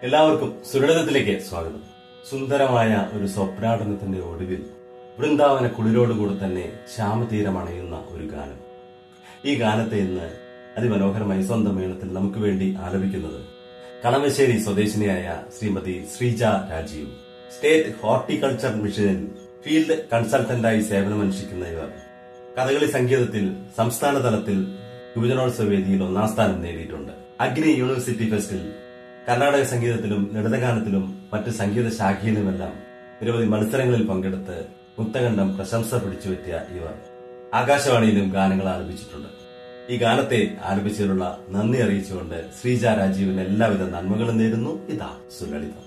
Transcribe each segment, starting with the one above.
എല്ലാവർക്കും സുരളിതത്തിലേക്ക് സ്വാഗതം സുന്ദരമായ ഒരു സ്വപ്നാടനത്തിന്റെ ഒടുവിൽ വൃന്ദാവന കുളിരോടുകൂടെ തന്നെ ശ്യാമതീരം അണയുന്ന ഒരു ഗാനം ഈ ഗാനത്തെ ഇന്ന് അതിമനോഹരമായി സ്വന്തം മേളത്തിൽ നമുക്ക് വേണ്ടി ആലപിക്കുന്നത് കളമശ്ശേരി സ്വദേശിനിയായ ശ്രീമതി ശ്രീജ രാജീവ് സ്റ്റേറ്റ് ഹോർട്ടിക്കൾച്ചർ മിഷനിൽ ഫീൽഡ് കൺസൾട്ടന്റായി സേവനമനുഷ്ഠിക്കുന്ന ഇവർ കഥകളി സംഗീതത്തിൽ സംസ്ഥാന തലത്തിൽ യുവജനോത്സവ വേദിയിൽ ഒന്നാം സ്ഥാനം നേടിയിട്ടുണ്ട് അഗ്നി യൂണിവേഴ്സിറ്റി ഫെസ്റ്റിൽ കർണാടക സംഗീതത്തിലും ലളിതഗാനത്തിലും മറ്റ് സംഗീത ശാഖയിലുമെല്ലാം നിരവധി മത്സരങ്ങളിൽ പങ്കെടുത്ത് മുക്തകണ്ഠം പ്രശംസ പിടിച്ചുപറ്റിയ ഇവർ ആകാശവാണിയിലും ഗാനങ്ങൾ ആലപിച്ചിട്ടുണ്ട് ഈ ഗാനത്തെ ആലപിച്ചതിലുള്ള നന്ദി അറിയിച്ചുകൊണ്ട് ശ്രീജ രാജീവിന് എല്ലാവിധ നന്മകളും നേരുന്നു ഇതാ സുലളിതം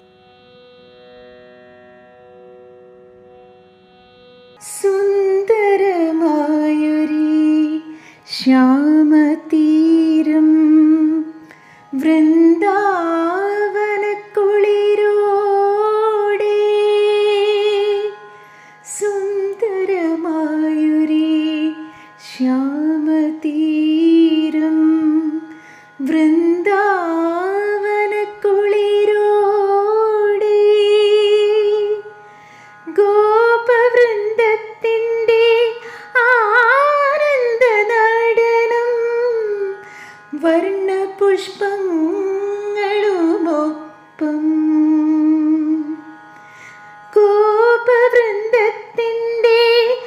സുന്ദരമായൊരീ ശ്യാമതീരം വൃന്ദാവനക്കുളിരോടെ സുന്ദരമായൊരീ ശ്യാമതീരം വൃന്ദാവനക്കുളിരോടെ ഗോപവൃന്ദത്തിൻ്റെ ആനന്ദ നടനം വർണ്ണപുഷ്പങ്ങളുമൊപ്പം ഗോപവൃന്ദത്തിൻ്റെ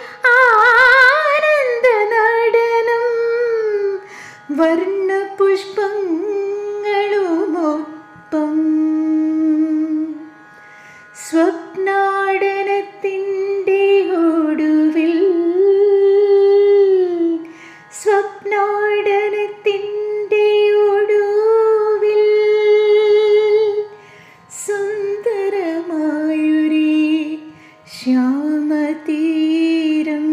ആനന്ദ നടനം വർണ്ണപുഷ്പങ്ങളുമൊപ്പം സ്വപ്നാടനത്തിൻ്റെ ഒടുവിൽ സ്വപ്നാടനത്തിൻ്റെ ഒടുവിൽ സുന്ദരമായൊരേ ശ്യാമതീരം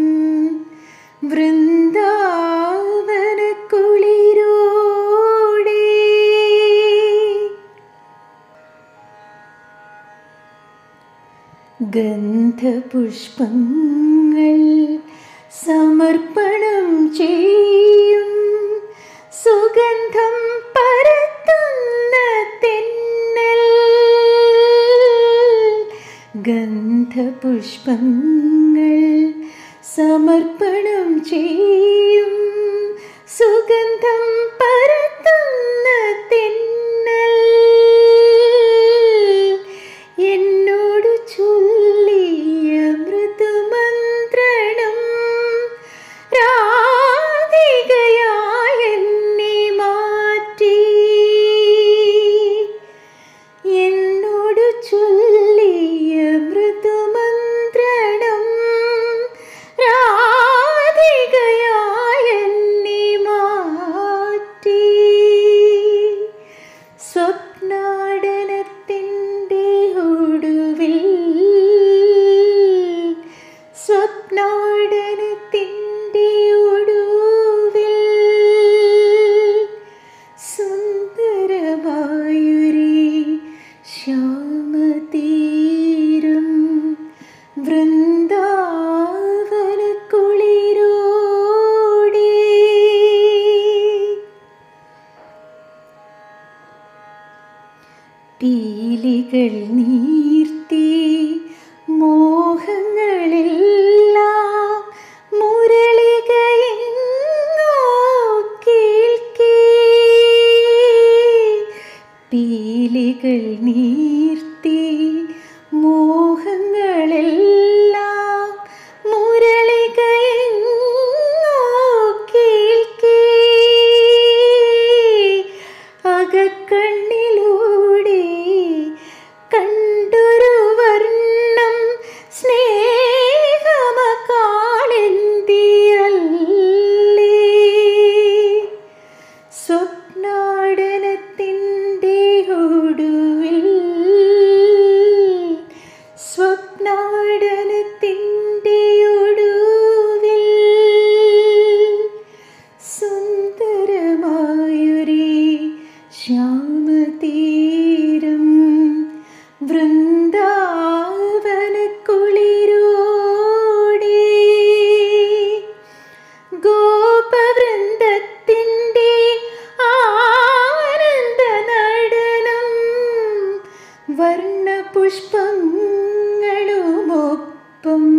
വൃന്ദാവനക്കുളിരോടെ ഗന്ധപുഷ്പങ്ങൾ സമർപ്പണം ചെയ്യും സുഗന്ധം പരത്തുന്ന തെന്നൽ ഗന്ധപുഷ്പങ്ങൾ സമർപ്പണം ചെയ്യും സുഗന്ധം പരത്തുന്ന തെന്നൽ എന്നോട് ചൊല്ലിയ മൃദുമന്ത്രണം രാധികയായ എന്നെ മാറ്റി എന്നോട് ചൊല്ലിയ മൃദുമന്ത്രണം രാധികയായ എന്നെ മാറ്റി സ്വപ്നാടനത്തിൻ്റെ ഒടുവിൽ സ്വപ്നാടനത്തിൻ്റെ ഒടുവിൽ സുന്ദരമായൊരേ ശ്യാമതീരം വൃന്ദാവനക്കുളിരോടെ പീലികൾ നീർത്തി മോഹങ്ങളെല്ലാം മുരളികയെങ്ങോ കേൾക്കേ പീലികൾ നീർത്തി മോഹങ്ങളെല്ലാം മുരളികയെങ്ങോ കേൾക്കേ അകക്കണ്ണിലൂടെ കണ്ടൊരു വർണ്ണം സ്നേഹമകാളെന്തിയല്ലേ സ്വപ്നാടനത്തിൻ്റെ ഒടുവിൽ പുഷ്പങ്ങളുമൊപ്പം